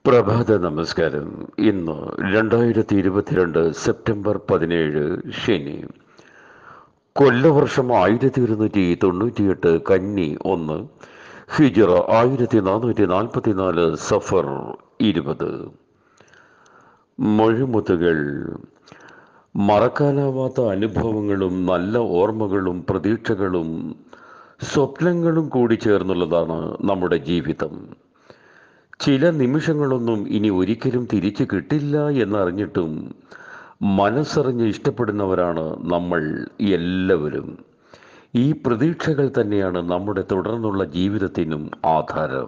പ്രഭാത നമസ്കാരം ഇന്ന് രണ്ടായിരത്തി ഇരുപത്തിരണ്ട് സെപ്റ്റംബർ പതിനേഴ് ശനി കൊല്ലവർഷം ആയിരത്തി ഒരുന്നൂറ്റി തൊണ്ണൂറ്റിയെട്ട് കന്നി ഒന്ന് ഹിജറ ആയിരത്തി നാനൂറ്റി നാൽപ്പത്തിനാല് സഫർ ഇരുപത് മൊഴിമുത്തുകൾ മറക്കാനാവാത്ത അനുഭവങ്ങളും നല്ല ഓർമ്മകളും പ്രതീക്ഷകളും സ്വപ്നങ്ങളും കൂടി ചേർന്നുള്ളതാണ് നമ്മുടെ ജീവിതം ചില നിമിഷങ്ങളൊന്നും ഇനി ഒരിക്കലും തിരിച്ചു കിട്ടില്ല എന്നറിഞ്ഞിട്ടും മനസ്സറിഞ്ഞ് ഇഷ്ടപ്പെടുന്നവരാണ് നമ്മൾ എല്ലാവരും ഈ പ്രതീക്ഷകൾ തന്നെയാണ് നമ്മുടെ തുടർന്നുള്ള ജീവിതത്തിനും ആധാരം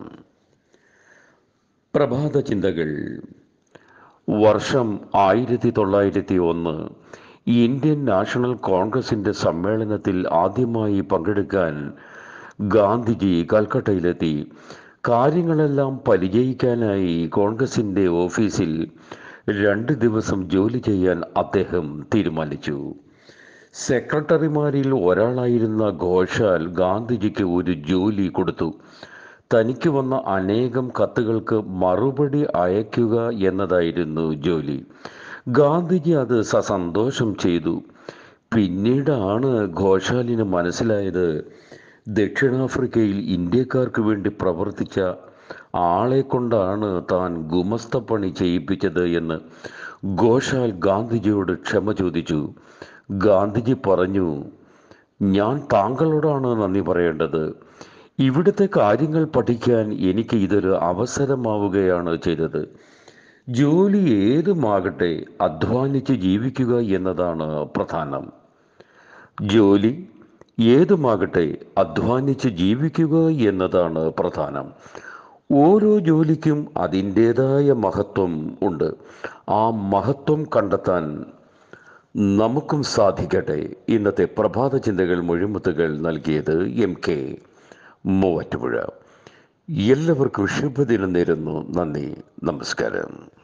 പ്രഭാത ചിന്തകൾ വർഷം ആയിരത്തി തൊള്ളായിരത്തി ഒന്ന് ഇന്ത്യൻ നാഷണൽ കോൺഗ്രസിന്റെ സമ്മേളനത്തിൽ ആദ്യമായി പങ്കെടുക്കാൻ ഗാന്ധിജി കൽക്കട്ടയിലെത്തി കാര്യങ്ങളെല്ലാം പരിചയിക്കാനായി കോൺഗ്രസിന്റെ ഓഫീസിൽ രണ്ട് ദിവസം ജോലി ചെയ്യാൻ അദ്ദേഹം തീരുമാനിച്ചു സെക്രട്ടറിമാരിൽ ഒരാളായിരുന്ന ഘോഷാൽ ഗാന്ധിജിക്ക് ഒരു ജോലി കൊടുത്തു തനിക്ക് വന്ന അനേകം കത്തുകൾക്ക് മറുപടി അയക്കുക എന്നതായിരുന്നു ജോലി ഗാന്ധിജി അത് സസന്തോഷം ചെയ്തു പിന്നീടാണ് ഘോഷാലിന് മനസ്സിലായത് ദക്ഷിണാഫ്രിക്കയിൽ ഇന്ത്യക്കാർക്ക് വേണ്ടി പ്രവർത്തിച്ച ആളെ കൊണ്ടാണ് താൻ ഗുമസ്തപ്പണി ചെയ്യിപ്പിച്ചത് എന്ന് ഘോഷാൽ ഗാന്ധിജിയോട് ക്ഷമ ചോദിച്ചു ഗാന്ധിജി പറഞ്ഞു ഞാൻ താങ്കളോടാണ് നന്ദി പറയേണ്ടത് ഇവിടുത്തെ കാര്യങ്ങൾ പഠിക്കാൻ എനിക്ക് ഇതൊരു അവസരമാവുകയാണ് ചെയ്തത് ജോലി ഏതുമാകട്ടെ അധ്വാനിച്ച് ജീവിക്കുക എന്നതാണ് പ്രധാനം ജോലി ഏതുമാകട്ടെ അധ്വാനിച്ച് ജീവിക്കുക എന്നതാണ് പ്രധാനം ഓരോ ജോലിക്കും അതിൻ്റെതായ മഹത്വം ഉണ്ട് ആ മഹത്വം കണ്ടെത്താൻ നമുക്കും സാധിക്കട്ടെ ഇന്നത്തെ പ്രഭാത ചിന്തകൾ മൊഴിമുത്തുകൾ നൽകിയത് എം കെ മൂവാറ്റുപുഴ എല്ലാവർക്കും ശുഭദിനം നേരുന്നു നന്ദി നമസ്കാരം